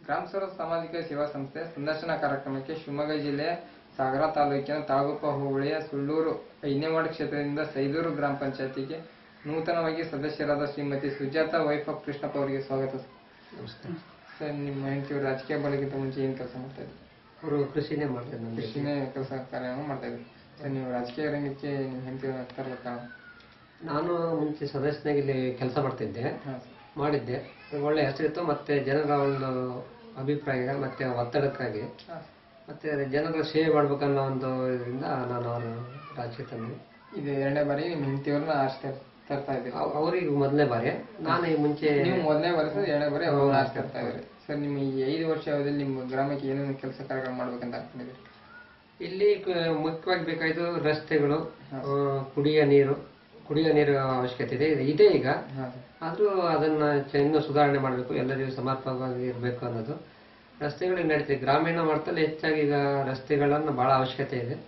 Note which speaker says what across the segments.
Speaker 1: ಗ್ರಾಮ ಸ್ವರಾಜ್ ಸಾಮಾಜಿಕ ಸೇವಾ ಸಂಸ್ಥೆ ಸಂದರ್ಶನ ಕಾರ್ಯಕ್ರಮಕ್ಕೆ ಶಿವಮೊಗ್ಗ ಜಿಲ್ಲೆಯ ಸಾಗರ ತಾಲೂಕಿನ ತಾಳಗುಪ್ಪ ಹೋಬಳಿಯ ಸುಳ್ಳೂರು ಐದನೇ ವಾರ್ಡ್ ಕ್ಷೇತ್ರದಿಂದ ಸೈದೂರು ಗ್ರಾಮ ಪಂಚಾಯತಿಗೆ ನೂತನವಾಗಿ ಸದಸ್ಯರಾದ ಶ್ರೀಮತಿ ಸುಜಾತ ವೈಫ್ ಆಫ್ ಕೃಷ್ಣಪ್ಪ ಅವರಿಗೆ ಸ್ವಾಗತ ಸರ್.
Speaker 2: ನಮಸ್ಕಾರ
Speaker 1: ಸರ್ ನಿಮ್ಮ ಹೆಂಡತಿಯವರು ರಾಜಕೀಯ ಬಳಿಗಿಂತ ಮುಂಚೆ ಏನು ಕೆಲಸ ಮಾಡ್ತಾ ಇದ್ರು
Speaker 2: ಅವರು ಕೃಷಿನೇ ಮಾಡ್ತಾರೆ ನಮ್ಮ
Speaker 1: ಕೃಷಿನೇ ಕೆಲಸ ಕಾರ್ಯವನ್ನು ಮಾಡ್ತಾ ಇದ್ರು ಸರ್ ನೀವು ರಾಜಕೀಯ ರಂಗಕ್ಕೆ ನಿಮ್ಮ ಹೆಂಡತಿಯವ್ರನ್ನ ತರಲು ಕಾರಣ
Speaker 2: ನಾನು ಮುಂಚೆ ಸದಸ್ಯನಾಗಿ ಇಲ್ಲಿ ಕೆಲಸ ಮಾಡ್ತಿದ್ದೆ
Speaker 1: ಹಾಂ ಸರ್
Speaker 2: ಮಾಡಿದ್ದೆ ಒಳ್ಳೆ ಹೆಸರಿತ್ತು ಮತ್ತೆ ಜನರ ಒಂದು ಅಭಿಪ್ರಾಯ ಮತ್ತೆ ಒತ್ತಡಕ್ಕಾಗಿ
Speaker 1: ಹಾಂ
Speaker 2: ಮತ್ತೆ ಜನರ ಸೇವೆ ಮಾಡ್ಬೇಕನ್ನೋ ಒಂದು ಇದರಿಂದ ನಾನು ಅವರು ರಾಜಕೀಯ ತಂದೆ
Speaker 1: ಇದು ಎರಡನೇ ಬಾರಿ ನಿಮ್ಮ ಹೆಂಡತಿಯವ್ರನ್ನ ಆರಿಸ್ತಾ ತರ್ತಾ ಇದ್ದೀರಿ
Speaker 2: ಅವ್- ಅವ್ರಿಗೆ ಮೊದಲನೇ ಬಾರಿ ನಾನು ಈ ಮುಂಚೆ
Speaker 1: ನೀವು ಮೊದಲನೇ ಬಾರಿ ಸರ್ ಎರಡನೇ ಬಾರಿ ಅವ್ರನ್ನ ಆರಿಸ್ತಾ ಇರ್ತಾ ಇದ್ದೀರಿ ಸರ್ ನಿಮ್ಮ ಈ ಐದು ವರ್ಷ ಅವಧಿಯಲ್ಲಿ ನಿಮ್ಮ ಗ್ರಾಮಕ್ಕೆ ಏನೇನು ಕೆಲಸ ಕಾರ್ಯಗಳು ಮಾಡ್ಬೇಕಂತ ಅನ್ಕೊಂಡಿದ್ದೀರಿ
Speaker 2: ಇಲ್ಲಿ ಕ- ಮುಖ್ಯವಾಗಿ ಬೇಕಾಯ್ತು ರಸ್ತೆಗಳು ಆ, ಕುಡಿಯ ನೀರು ಕುಡಿಯ ನೀರು ಅವಶ್ಯಕತೆ ಇದೆ ಇದು ಇದೆ ಈಗ
Speaker 1: ಹಾಂ ಸರ್
Speaker 2: ಆದ್ರೂ ಅದನ್ನ ಚ- ಇನ್ನೂ ಸುಧಾರಣೆ ಮಾಡಬೇಕು ಎಲ್ಲರಿಗೂ ಸಮರ್ಪಕವಾಗಿ ಇರಬೇಕು ಅನ್ನೋದು ರಸ್ತೆಗಳಿಗೆ ನಡೀತಿದೆ ಗ್ರಾಮೀಣ ಮಟ್ಟದಲ್ಲಿ ಹೆಚ್ಚಾಗಿ ಈಗ ರಸ್ತೆಗಳನ್ನ ಬಹಳ ಅವಶ್ಯಕತೆ ಇದೆ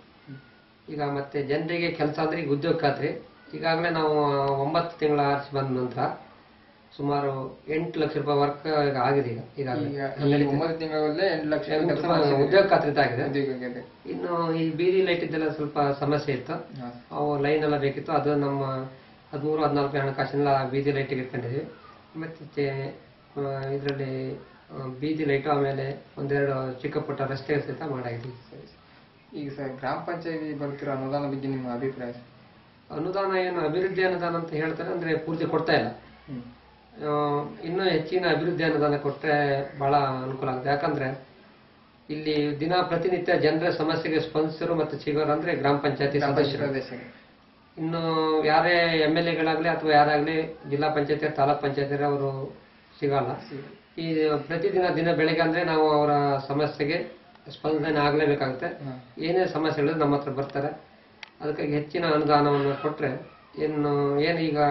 Speaker 2: ಈಗ ಮತ್ತೆ ಜನರಿಗೆ ಕೆಲಸ ಅಂದ್ರೆ ಈಗ ಉದ್ಯೋಗ ಖಾತ್ರಿ ಈಗಾಗಲೇ ನಾವು ಒಂಬತ್ತು ತಿಂಗಳ ಆರಿಸಿ ಬಂದ ನಂತರ ಸುಮಾರು ಎಂಟು ಲಕ್ಷ ರೂಪಾಯಿ ವರ್ಕ್ ಈಗ ಆಗಿದೆ ಈಗ ಈಗಾಗಲೇ
Speaker 1: ಈಗ ಈ ಒಂಬತ್ತು ತಿಂಗಳಲ್ಲೇ ಎಂಟು ಲಕ್ಷ ಕೆಲಸ
Speaker 2: ಉದ್ಯೋಗ ಖಾತ್ರಿ ಆಗಿದೆ
Speaker 1: ಉದ್ಯೋಗಕ್ಕೆ
Speaker 2: ಇನ್ನು ಈ ಬೀದಿ ಲೈಟ್ ಇದ್ದೆಲ್ಲ ಸ್ವಲ್ಪ ಸಮಸ್ಯೆ ಇತ್ತು
Speaker 1: ಹಾಂ
Speaker 2: ಅವು ಲೈನ್ ಎಲ್ಲ ಬೇಕಿತ್ತು ಅದು ನಮ್ಮ ಹದಿಮೂರು ಹದಿನಾಲ್ಕು ಹಣಕಾಸಿನೆಲ್ಲ ಬೀದಿ ಲೈಟಿಗೆ ಇಟ್ಕೊಂಡಿದ್ವಿ ಮತ್ತೆ ಇದರಲ್ಲಿ ಬೀದಿ ಲೈಟು ಆಮೇಲೆ ಒಂದೆರಡು ಚಿಕ್ಕ ಪುಟ್ಟ ರಸ್ತೆ ಸಹಿತ ಮಾಡಾಗಿದ್ವಿ
Speaker 1: ಸರಿ ಸರ್. ಈಗ ಸರ್ ಗ್ರಾಮ ಪಂಚಾಯತಿ ಬರ್ತಿರೋ ಅನುದಾನ ಬಗ್ಗೆ ನಿಮ್ಮ ಅಭಿಪ್ರಾಯ ಸರ್?
Speaker 2: ಅನುದಾನ ಏನು ಅಭಿವೃದ್ಧಿ ಅನುದಾನ ಅಂತ ಹೇಳ್ತಾರೆ ಅಂದ್ರೆ ಪೂರ್ತಿ ಕೊಡ್ತಾ ಇಲ್ಲ
Speaker 1: ಹ್ಮ್
Speaker 2: ಆ, ಇನ್ನೂ ಹೆಚ್ಚಿನ ಅಭಿವೃದ್ಧಿ ಅನುದಾನ ಕೊಟ್ಟರೆ ಬಹಳ ಅನುಕೂಲ ಆಗುತ್ತೆ ಯಾಕಂದ್ರೆ ಇಲ್ಲಿ ದಿನ ಪ್ರತಿನಿತ್ಯ ಜನರ ಸಮಸ್ಯೆಗೆ ಸ್ಪಂದಿಸರು ಮತ್ತು ಸಿಗೋರು ಅಂದ್ರೆ ಗ್ರಾಮ ಪಂಚಾಯತಿ ಸದಸ್ಯರು
Speaker 1: ಪ್ರದೇಶಗಳು
Speaker 2: ಇನ್ನು ಯಾರೇ ಎಮ್ ಎಲ್ ಎಗಳಾಗ್ಲಿ ಅಥವಾ ಯಾರಾಗ್ಲಿ ಜಿಲ್ಲಾ ಪಂಚಾಯತಿ ತಾಲೂಕ್ ಪಂಚಾಯತಿ ಅವರು ಸಿಗಲ್ಲ ಈ ಪ್ರತಿದಿನ ದಿನ ಬೆಳಗ್ಗೆ ಅಂದ್ರೆ ನಾವು ಅವರ ಸಮಸ್ಯೆಗೆ ಸ್ಪಂದನೆ ಆಗ್ಲೇಬೇಕಾಗುತ್ತೆ
Speaker 1: ಹಾಂ
Speaker 2: ಏನೇ ಸಮಸ್ಯೆಗಳು ನಮ್ಮ ಹತ್ರ ಬರ್ತಾರೆ ಅದಕ್ಕಾಗಿ ಹೆಚ್ಚಿನ ಅನುದಾನವನ್ನು ಕೊಟ್ರೆ ಏನು ಏನು ಈಗ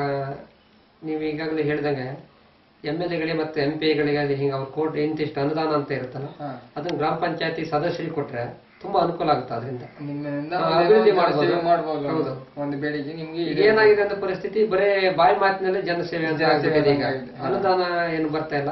Speaker 2: ನೀವು ಈಗಾಗಲೇ ಹೇಳ್ದಂಗೆ ಎಮ್ ಎಲ್ ಎಗಳಿಗೆ ಮತ್ತು ಎಂ ಪಿಗಳಿಗೆ ಹಿಂಗೆ ಅವ್ರ ಕೋರ್ಟ್ ಇಂತಿಷ್ಟು ಅನುದಾನ ಅಂತ ಇರುತ್ತಲ್ಲ
Speaker 1: ಹಾಂ
Speaker 2: ಅದನ್ನ ಗ್ರಾಮ ಪಂಚಾಯತಿ ಸದಸ್ಯರಿಗೆ ಕೊಟ್ರೆ ತುಂಬಾ ಅನುಕೂಲ ಆಗುತ್ತೆ ಅದರಿಂದ
Speaker 1: ನಿಮ್ಮಿಂದ
Speaker 2: ಹಾ,
Speaker 1: ಒಂದು
Speaker 2: ಅಭಿವೃದ್ಧಿ
Speaker 1: ಏನೋ
Speaker 2: ಮಾಡ್ಬೋದು.
Speaker 1: ಸೇವೆ ಮಾಡ್ಬೋದು
Speaker 2: ಹೌದು.
Speaker 1: ಒಂದು ಬೇಡಿಕೆ ನಿಮ್ಗೆ
Speaker 2: ಈಗ
Speaker 1: ಈಡೇರುತ್ತೆ.
Speaker 2: ಏನಾಗಿದೆ ಅಂತ ಪರಿಸ್ಥಿತಿ ಬರೇ ಬಾಯಿ ಮಾತಿನಲ್ಲೇ ಜನಸೇವೆ ಅಂತ
Speaker 1: ಜನಸೇವೆ
Speaker 2: ಆಗ್ಬಿಟ್ಟಿದೆ ಈಗ
Speaker 1: ಆಗಿದೆ. ಹಾ.
Speaker 2: ಅನುದಾನ ಏನು ಬರ್ತಾ ಇಲ್ಲ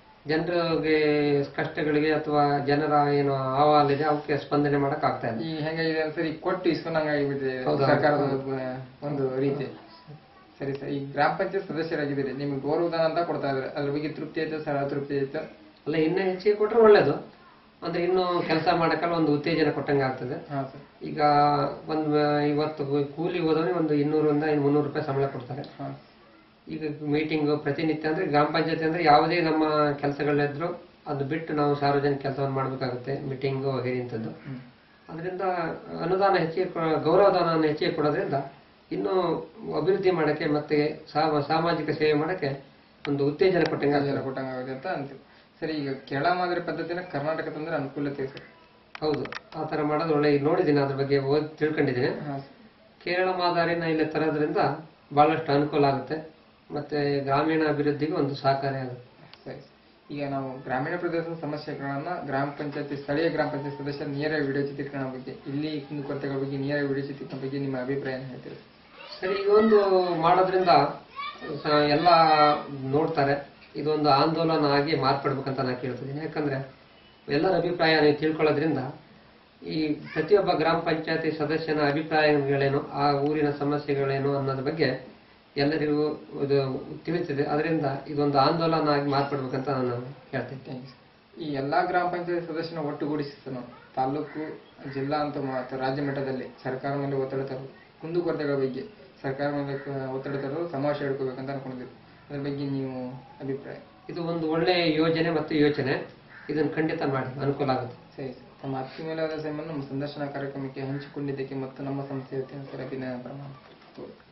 Speaker 2: ಜನರಿಗೆ ಕಷ್ಟಗಳಿಗೆ ಅಥವಾ ಜನರ ಏನು ಅಹವಾಲು ಇದೆ ಅವಕ್ಕೆ ಸ್ಪಂದನೆ ಮಾಡಕ್ ಆಗ್ತಾ ಇಲ್ಲ
Speaker 1: ಈ ಹೆಂಗಾಗಿದೆ ಅಂತ ಸರಿ ಕೊಟ್ಟು ಇಸ್ಕೊಂಡಂಗ ಆಗಿಬಿಟ್ಟಿದೆ
Speaker 2: ಹೌದು.
Speaker 1: ಸರ್ಕಾರದ ಒಂದು- ಒಂದು ರೀತಿ ಸರಿ ಸರ್ ಈ ಗ್ರಾಮ ಪಂಚಾಯತ್ ಸದಸ್ಯರಾಗಿದ್ದೀರಿ ನಿಮ್ಗೆ ಗೌರವಧನ ಅಂತ ಕೊಡ್ತಾ ಇದ್ದಾರೆ ಅದ್ರ ಬಗ್ಗೆ ತೃಪ್ತಿ ಐತೆ ಸರ್ ತೃಪ್ತಿ ಐತೆ
Speaker 2: ಅಲ್ಲ ಇನ್ನೂ ಹೆಚ್ಚಿಗೆ ಕೊಟ್ರೆ ಒಳ್ಳೇದು ಅಂದ್ರೆ ಇನ್ನು ಕೆಲಸ ಮಾಡಕ್ಕಲ್ಲ ಒಂದು ಉತ್ತೇಜನ ಕೊಟ್ಟಂಗೆ ಆಗ್ತದೆ
Speaker 1: ಹಾ ಸರ್
Speaker 2: ಈಗ ಒಂದು ಇವತ್ತು ಕೂಲಿ ಹೋದವನಿಗೆ ಒಂದು ಇನ್ನೂರಿಂದ ಮುನ್ನೂರು ರೂಪಾಯಿ ಸಂಬಳ ಕೊಡ್ತಾರೆ
Speaker 1: ಹಾ
Speaker 2: ಈಗ ಮೀಟಿಂಗ್ ಪ್ರತಿನಿತ್ಯ ಅಂದ್ರೆ ಗ್ರಾಮ ಪಂಚಾಯತಿ ಅಂದ್ರೆ ಯಾವುದೇ ನಮ್ಮ ಕೆಲಸಗಳಿದ್ರು ಅದು ಬಿಟ್ಟು ನಾವು ಸಾರ್ವಜನಿಕ ಕೆಲಸವನ್ನು ಮಾಡಬೇಕಾಗುತ್ತೆ ಮೀಟಿಂಗು ವಗೇರೆ ಇಂಥದ್ದು
Speaker 1: ಹ್ಮ್.
Speaker 2: ಅದರಿಂದ ಅನುದಾನ ಹೆಚ್ಚಿಗೆ ಕೊ- ಗೌರವಧನವನ್ನು ಹೆಚ್ಚಿಗೆ ಕೊಡೋದ್ರಿಂದ ಇನ್ನೂ ಅಭಿವೃದ್ಧಿ ಮಾಡಕ್ಕೆ ಮತ್ತೆ ಸಾ- ಸಾಮಾಜಿಕ ಸೇವೆ ಮಾಡಕ್ಕೆ ಒಂದು ಉತ್ತೇಜನ ಕೊಟ್ಟಂಗೆ ಆಗ್ತದೆ.
Speaker 1: ಜನ ಕೊಟ್ಟಂಗ ಆಗುತ್ತೆ ಅಂತ ಅಂತೀವಿ ಸರಿ ಈಗ ಕೆಳ ಮಾದರಿ ಪದ್ಧತಿನ ಕರ್ನಾಟಕ ತಂದ್ರೆ ಅನುಕೂಲತೆ ಸರ್
Speaker 2: ಹೌದು ಆ ತರ ಮಾಡೋದು ಒಳ್ಳೆ ಈಗ ನೋಡಿದ್ದೀನಿ ಅದ್ರ ಬಗ್ಗೆ ಓದಿ ತಿಳ್ಕೊಂಡಿದ್ದೀನಿ
Speaker 1: ಹಾ
Speaker 2: ಕೇರಳ ಮಾದರಿನ ಇಲ್ಲಿ ತರೋದ್ರಿಂದ ಬಹಳಷ್ಟು ಅನುಕೂಲ ಆಗುತ್ತೆ ಮತ್ತೆ ಗ್ರಾಮೀಣ ಅಭಿವೃದ್ಧಿಗೆ ಒಂದು ಸಹಕಾರಿ ಆಗುತ್ತೆ
Speaker 1: ಸರಿ ಈಗ ನಾವು ಗ್ರಾಮೀಣ ಪ್ರದೇಶದ ಸಮಸ್ಯೆಗಳನ್ನ ಗ್ರಾಮ ಪಂಚಾಯತಿ ಸ್ಥಳೀಯ ಗ್ರಾಮ ಪಂಚಾಯತ್ ಸದಸ್ಯರ ನೇರ ವಿಡಿಯೋ ಚಿತ್ರೀಕರಣ ಬಗ್ಗೆ ಇಲ್ಲಿ ಕುಂದುಕೊರತೆಗಳ ಬಗ್ಗೆ ನೇರ ವಿಡಿಯೋ ಚಿತ್ರೀಕರಣ ಬಗ್ಗೆ ನಿಮ್ಮ ಅಭಿಪ್ರಾಯ ಏನ್ ಹೇಳ್ತೀರಿ
Speaker 2: ಸರಿ ಈಗ ಒಂದು ಮಾಡೋದ್ರಿಂದ ಸ- ಎಲ್ಲ ನೋಡ್ತಾರೆ ಇದೊಂದು ಆಂದೋಲನ ಆಗಿ ಮಾರ್ಪಡ್ಬೇಕಂತ ನಾನು ಕೇಳ್ತಿದ್ದೀನಿ ಯಾಕಂದ್ರೆ ಎಲ್ಲರ ಅಭಿಪ್ರಾಯ ನೀವು ತಿಳ್ಕೊಳ್ಳೋದ್ರಿಂದ ಈ ಪ್ರತಿಯೊಬ್ಬ ಗ್ರಾಮ ಪಂಚಾಯತಿ ಸದಸ್ಯನ ಅಭಿಪ್ರಾಯಗಳೇನು ಆ ಊರಿನ ಸಮಸ್ಯೆಗಳೇನು ಅನ್ನೋದ್ರ ಬಗ್ಗೆ ಎಲ್ಲರಿಗೂ ಇದು ತಿಳಿತಿದೆ ಅದರಿಂದ ಇದೊಂದು ಆಂದೋಲನ ಆಗಿ ಮಾರ್ಪಡ್ಬೇಕಂತ ನಾನು ಹೇಳ್ತೀನಿ
Speaker 1: ಥ್ಯಾಂಕ್ಸ್ ಈ ಎಲ್ಲಾ ಗ್ರಾಮ ಪಂಚಾಯತ್ ಸದಸ್ಯನ ಒಟ್ಟುಗೂಡಿಸಿ ನಾವು ತಾಲೂಕು ಜಿಲ್ಲಾ ಅಂತ ಮತ್ತು ರಾಜ್ಯ ಮಟ್ಟದಲ್ಲಿ ಸರ್ಕಾರ ಮೇಲೆ ಒತ್ತಡ ತರೋದು ಕುಂದುಕೊರತೆಗಳ ಬಗ್ಗೆ ಸರ್ಕಾರ ಮೇಲೆ ಕ- ಒತ್ತಡ ತರೋದು ಸಮಾವೇಶ ಹಿಡ್ಕೋಬೇಕಂತ ಅನ್ಕೊಂಡಿದ್ದೀವಿ ಅದ್ರ ಬಗ್ಗೆ ನೀವು ಅಭಿಪ್ರಾಯ
Speaker 2: ಇದು ಒಂದು ಒಳ್ಳೆ ಯೋಜನೆ ಮತ್ತು ಯೋಚನೆ ಇದನ್ನು ಖಂಡಿತ ಮಾಡಿ ಅನುಕೂಲ ಆಗುತ್ತೆ
Speaker 1: ಸರಿ ಸರ್. ತಮ್ಮ ಅತ್ಯುಮೂಲ್ಯವಾದ ಸಮಯವನ್ನು ನಮ್ಮ ಸಂದರ್ಶನ ಕಾರ್ಯಕ್ರಮಕ್ಕೆ ಹಂಚಿಕೊಂಡಿದ್ದಕ್ಕೆ ಮತ್ತು ನಮ್ಮ ಸಂಸ್ಥೆಯ ವತಿಯಿಂದ ಸರ್ ಅಭಿನಂದನೆ ಪ್ರಮಾಣ